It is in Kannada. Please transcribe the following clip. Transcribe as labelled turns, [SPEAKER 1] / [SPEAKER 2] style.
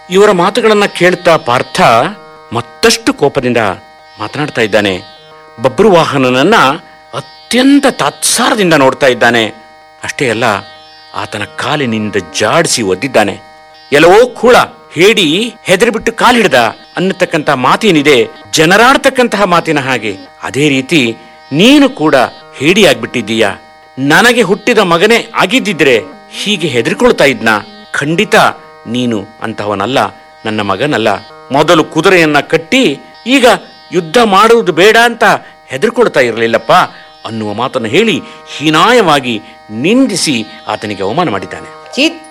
[SPEAKER 1] ಇವರ ಮಾತುಗಳನ್ನ ಕೇಳ್ತಾ ಪಾರ್ಥ ಮತ್ತಷ್ಟು ಕೋಪದಿಂದ ಮಾತನಾಡ್ತಾ ಇದ್ದಾನೆ ಬಬ್ರುವಾಹನನನ್ನ ಅತ್ಯಂತ ತಾತ್ಸಾರದಿಂದ ನೋಡ್ತಾ ಇದ್ದಾನೆ ಅಷ್ಟೇ ಅಲ್ಲ ಆತನ ಕಾಲಿನಿಂದ ಜಾಡಿಸಿ ಒದ್ದಿದ್ದಾನೆ ಎಲ್ಲವೋ ಕೂಳ ಹೇಡಿ ಹೆದರಿಬಿಟ್ಟು ಕಾಲಿಡ್ದ ಅನ್ನತಕ್ಕಂತ ಮಾತೇನಿದೆ ಜನರಾಡ್ತಕ್ಕಂತಹ ಮಾತಿನ ಹಾಗೆ ಅದೇ ರೀತಿ ನೀನು ಕೂಡ ಹೇಡಿಯಾಗ್ಬಿಟ್ಟಿದ್ದೀಯ ನನಗೆ ಹುಟ್ಟಿದ ಮಗನೇ ಆಗಿದ್ದಿದ್ರೆ ಹೀಗೆ ಹೆದರ್ಕೊಳ್ತಾ ಇದ್ನ ಖಂಡಿತ ನೀನು ಅಂತಹವನಲ್ಲ ನನ್ನ ಮಗನಲ್ಲ ಮೊದಲು ಕುದುರೆಯನ್ನ ಕಟ್ಟಿ ಈಗ ಯುದ್ಧ ಮಾಡುವುದು ಬೇಡ ಅಂತ ಹೆದರ್ಕೊಳ್ತಾ ಇರಲಿಲ್ಲಪ್ಪ ಅನ್ನುವ ಮಾತನ್ನು ಹೇಳಿ ಹೀನಾಯವಾಗಿ ನಿಂದಿಸಿ ಆತನಿಗೆ ಅವಮಾನ ಮಾಡಿದ್ದಾನೆ
[SPEAKER 2] ಚಿತ್ತ